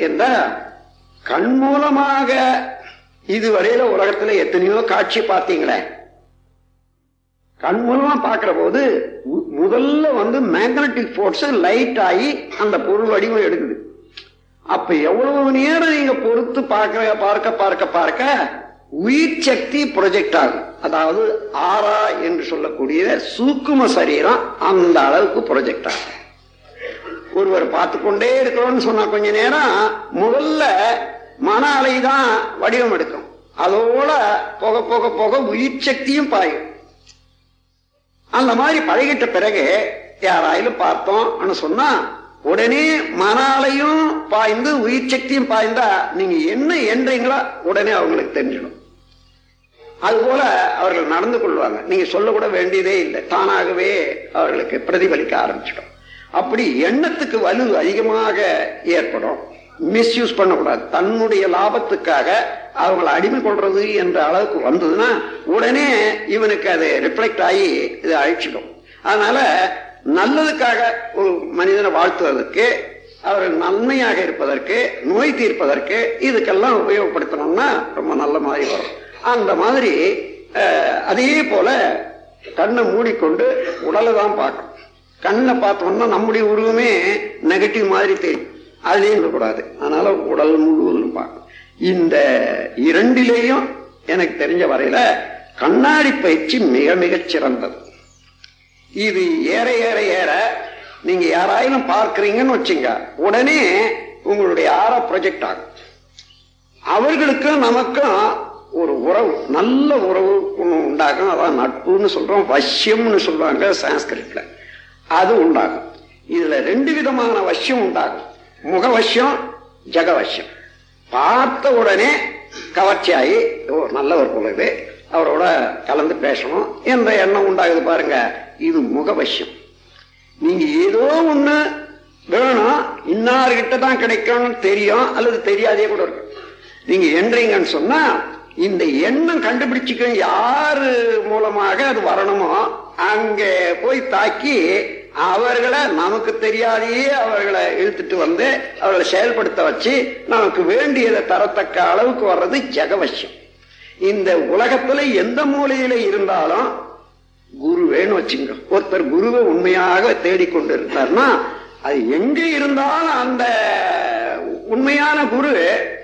என்ற கண் மூலமாக இதுவரையில உலகத்துல எத்தனையோ காட்சி பார்த்தீங்களே கண் மூலமா பார்க்கிற போது மு- முதல்ல வந்து மேக்னட்டிக் ஃபோர்ஸ் லைட் ஆகி அந்த பொருள் வடிவம் எடுக்குது அப்ப எவ்வளவு நேரம் நீங்க பொறுத்து பார்க்க பார்க்க பார்க்க பார்க்க உயிர் சக்தி ப்ரொஜெக்ட் ஆகும் அதாவது ஆரா என்று சொல்லக்கூடிய சூக்கும சரீரம் அந்த அளவுக்கு ப்ரொஜெக்ட் ஆகும் ஒருவர் பார்த்து கொண்டே இருக்கிறோம்னு சொன்னா கொஞ்ச நேரம் முதல்ல மன அலை தான் வடிவம் எடுக்கும் அதோட போக போக போக உயிர் சக்தியும் பாயும் அந்த மாதிரி பழகிட்ட பிறகு யாராயிலும் பார்த்தோம்னு சொன்னா உடனே மன அலையும் பாய்ந்து உயிர் சக்தியும் பாய்ந்தா நீங்க என்ன என்றீங்களோ உடனே அவங்களுக்கு தெரிஞ்சிடும் அதுபோல அவர்கள் நடந்து கொள்வாங்க நீங்க சொல்லக்கூட வேண்டியதே இல்லை தானாகவே அவர்களுக்கு பிரதிபலிக்க ஆரம்பிச்சிடும் அப்படி எண்ணத்துக்கு வலு அதிகமாக ஏற்படும் மிஸ்யூஸ் பண்ணக்கூடாது தன்னுடைய லாபத்துக்காக அவங்களை அடிமை கொள்றது என்ற அளவுக்கு வந்ததுன்னா உடனே இவனுக்கு அது ரிஃப்ளெக்ட் ஆகி இது அழிச்சிடும் அதனால நல்லதுக்காக ஒரு மனிதனை வாழ்த்துவதற்கு அவர் நன்மையாக இருப்பதற்கு நோய் தீர்ப்பதற்கு இதுக்கெல்லாம் உபயோகப்படுத்தணும்னா ரொம்ப நல்ல மாதிரி வரும் அந்த மாதிரி அஹ், அதே போல கண்ணை மூடிக்கொண்டு உடலை தான் பார்க்கணும் கண்ணை பார்த்தோம்னா நம்முடைய உருவமே நெகட்டிவ் மாதிரி தெரியும் அதுலயும் இருக்கக்கூடாது அதனால உடல் முழுவதும் பார்க்கணும் இந்த இரண்டிலேயும் எனக்கு தெரிஞ்ச வரையில கண்ணாடி பயிற்சி மிக மிகச் சிறந்தது இது ஏற ஏற ஏற நீங்க யாராயிலும் பார்க்கறீங்கன்னு வச்சுங்க உடனே உங்களுடைய ஆரா ப்ரொஜெக்ட் ஆகும் அவர்களுக்கும் நமக்கும் ஒரு உறவு நல்ல உறவு ஒண்ணு உண்டாகும் அதான் நட்புன்னு சொல்றோம் வசியம்னு சொல்லுவாங்க சான்ஸ்கிரிட்ல அது உண்டாகும் இதுல ரெண்டு விதமான வசியம் உண்டாகும் முகவசியம் ஜெகவசியம் பார்த்த உடனே கவர்ச்சியாகி ஓ நல்லவர் போல இது அவரோட கலந்து பேசணும் என்ற எண்ணம் உண்டாகுது பாருங்க இது முகவசியம் நீங்க ஏதோ ஒண்ணு வேணும் இன்னார்கிட்ட தான் கிடைக்கும்னு தெரியும் அல்லது தெரியாதே கூட இருக்கும் நீங்க என்றீங்கன்னு சொன்னா இந்த எண்ணம் கண்டுபிடிச்சுக்க யாரு மூலமாக அது வரணுமோ அங்க போய் தாக்கி அவர்களை நமக்கு தெரியாதையே அவர்களை இழுத்துட்டு வந்து அவர்களை செயல்படுத்த வச்சு நமக்கு வேண்டியதை தரத்தக்க அளவுக்கு வர்றது ஜெகவசியம் இந்த உலகத்துல எந்த மூலையில இருந்தாலும் குருவேன்னு வச்சுங்க ஒருத்தர் குருவை உண்மையாக தேடிக்கொண்டு இருந்தார்னா அது எங்க இருந்தாலும் அந்த உண்மையான குரு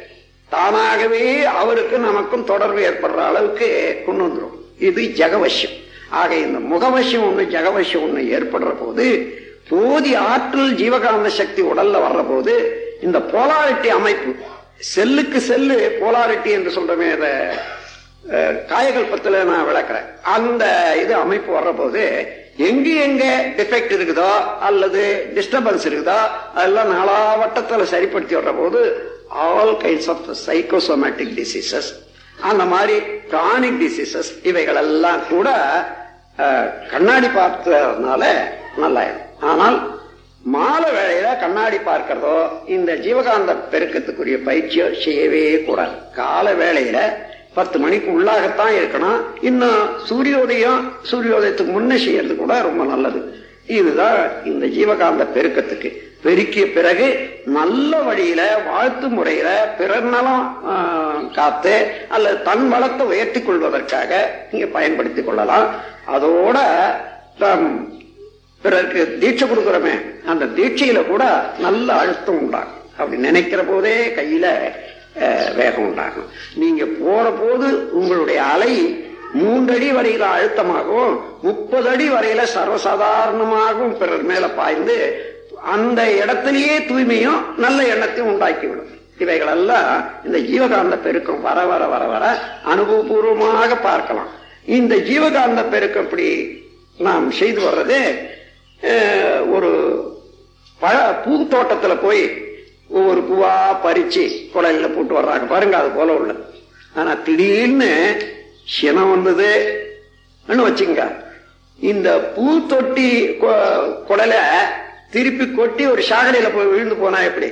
தானாகவே அவருக்கு நமக்கும் தொடர்பு ஏற்படுற அளவுக்கு கொண்டு வந்துடும் இது ஜெகவசியம் ஆக இந்த முகவசியம் ஒண்ணு ஜெகவசியம் ஒண்ணு ஏற்படுற போது போதிய ஆற்றல் ஜீவகாந்த சக்தி உடல்ல வர்ற போது இந்த போலாரிட்டி அமைப்பு செல்லுக்கு செல்லு போலாரிட்டி என்று சொல்றமே அதை அஹ், காயகல்பத்துல நான் விளக்குறேன் அந்த இது அமைப்பு வர்ற போது எங்க எங்க டிஃபெக்ட் இருக்குதோ அல்லது டிஸ்டர்பன்ஸ் இருக்குதோ அதெல்லாம் நாலாவட்டத்துல சரிப்படுத்தி வர்ற போது all kinds of psychosomatic diseases அந்த மாதிரி கிரானிக் டிசீசஸ் இவைகள் எல்லாம் கூட அஹ், கண்ணாடி பார்த்ததுனால நல்லாயிடும் ஆனால் மாலை வேளையில கண்ணாடி பார்க்கிறதோ இந்த ஜீவகாந்த பெருக்கத்துக்குரிய பயிற்சியோ செய்யவே கூடாது கால வேளையில பத்து மணிக்கு உள்ளாகத்தான் இருக்கணும் இன்னும் சூரியோதயம் சூரியோதயத்துக்கு முன்னே செய்யறது கூட ரொம்ப நல்லது இதுதான் இந்த ஜீவகாந்த பெருக்கத்துக்கு பெருக்கிய பிறகு நல்ல வழியில வாழ்த்து முறையில பிறர் நலம் ஆஹ், காத்து அல்லது தன் வளத்தை உயர்த்தி கொள்வதற்காக நீங்க பயன்படுத்திக் கொள்ளலாம் அதோட தாம் பிறருக்கு தீட்சை கொடுக்கிறோமே அந்த தீட்சையில கூட நல்ல அழுத்தம் உண்டாகும் அப்படி நினைக்கிற போதே கையில அஹ், வேகம் உண்டாகும் நீங்க போற போது உங்களுடைய அலை மூன்றடி வரையில அழுத்தமாகவும் முப்பது அடி வரையில சர்வசாதாரணமாகவும் பிறர் மேல பாய்ந்து அந்த இடத்திலேயே தூய்மையும் நல்ல எண்ணத்தையும் உண்டாக்கிவிடும் இவைகளெல்லாம் இந்த ஜீவகாந்த பெருக்கம் வர வர வர வர அனுபவபூர்வமாக பார்க்கலாம் இந்த ஜீவகாந்த பெருக்கம் இப்படி நாம் செய்து வர்றது அஹ், ஒரு பழ பூத்தோட்டத்துல போய் ஒவ்வொரு பூவா பறிச்சு குடல்ல போட்டு வர்றாங்க பாருங்க அது போல உள்ளது ஆனா திடீர்னு சினம் வந்தது வச்சுங்க இந்த பூ தொட்டி கொ- குடலை திருப்பி கொட்டி ஒரு சாகடையில போய் விழுந்து போனா எப்படி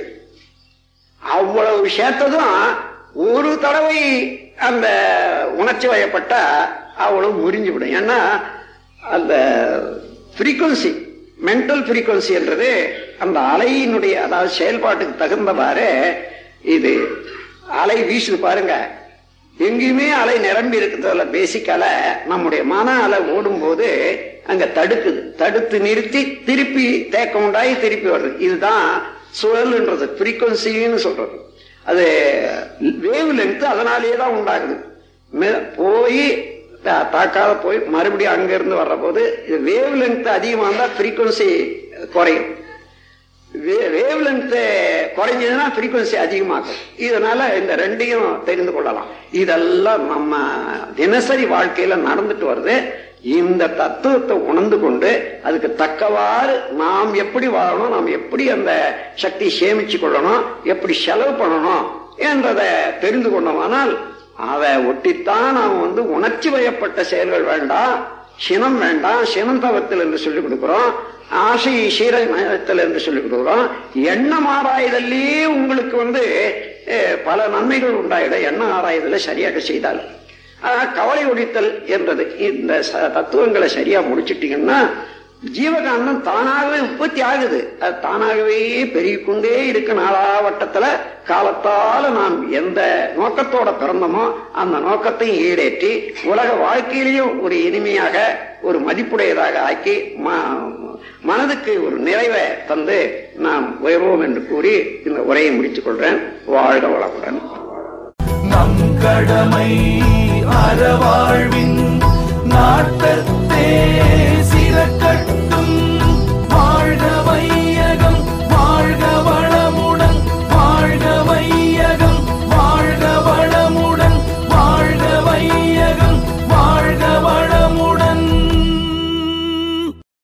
அவ்வளவு சேர்த்ததும் ஒரு தடவை அந்த உணர்ச்சி வயப்பட்டா அவ்வளவு முறிஞ்சு விடும் ஏன்னா அந்த ஃப்ரீக்குவன்சி மென்டல் ஃப்ரீக்குவன்சி என்றது அந்த அலையினுடைய அதாவது செயல்பாட்டுக்கு தகுந்தவாறு இது அலை வீசுது பாருங்க எங்கேயுமே அலை நிரம்பி இருக்கிறதுல பேசிக் அலை நம்முடைய மன அலை ஓடும் போது அங்க தடுக்குது தடுத்து நிறுத்தி திருப்பி தேக்கம் உண்டாகி திருப்பி வருது இதுதான் சுழல்ன்றது ஃப்ரீக்வன்சின்னு சொல்றது அது வேவ் லென்த் அதனாலேயே தான் உண்டாகுது மே- போய் தா- தாக்காத போய் மறுபடியும் அங்க இருந்து வர்ற போது இது வேவ் லென்த் அதிகமாக இருந்தா ஃப்ரீக்வன்சி குறையும் வேவ் லென்த் குறைஞ்சதுன்னா ஃப்ரீக்வன்சி அதிகமாகும் இதனால இந்த ரெண்டையும் தெரிந்து கொள்ளலாம் இதெல்லாம் நம்ம தினசரி வாழ்க்கையில நடந்துட்டு வருது இந்த தத்துவத்தை உணர்ந்து கொண்டு அதுக்கு தக்கவாறு நாம் எப்படி வாழணும் நாம் எப்படி அந்த சக்தி சேமிச்சு கொள்ளணும் எப்படி செலவு பண்ணணும் என்றதை தெரிந்து கொண்டோமானால் அதை ஒட்டித்தான் நாம் வந்து உணர்ச்சி வயப்பட்ட செயல்கள் வேண்டாம் சினம் வேண்டாம் சினம் தவத்தில் என்று சொல்லிக் கொடுக்கிறோம் ஆசை சீரத்தில் என்று சொல்லிக் கொடுக்கிறோம் எண்ணம் ஆராய்தல்லே உங்களுக்கு வந்து அஹ், பல நன்மைகள் உண்டாயிட எண்ணம் ஆராய்தலை சரியாக செய்தால் ஆனா, கவலை ஒழித்தல் என்றது இந்த ச- தத்துவங்களை சரியா முடிச்சிட்டீங்கன்னா ஜீவகாந்தம் தானாகவே உற்பத்தி ஆகுது அது தானாகவே பெருகிக்கொண்டே இருக்க நாளாவட்டத்துல காலத்தால நாம் எந்த நோக்கத்தோட பிறந்தோமோ அந்த நோக்கத்தையும் ஈடேற்றி உலக வாழ்க்கையிலையும் ஒரு இனிமையாக ஒரு மதிப்புடையதாக ஆக்கி ம- மனதுக்கு ஒரு நிறைவை தந்து நாம் உயர்வோம் என்று கூறி இந்த உரையை முடித்துக் கொள்றேன் வாழ்க வளமுடன் நம் கடமை அறவாழ்வின் நாட்டத்தே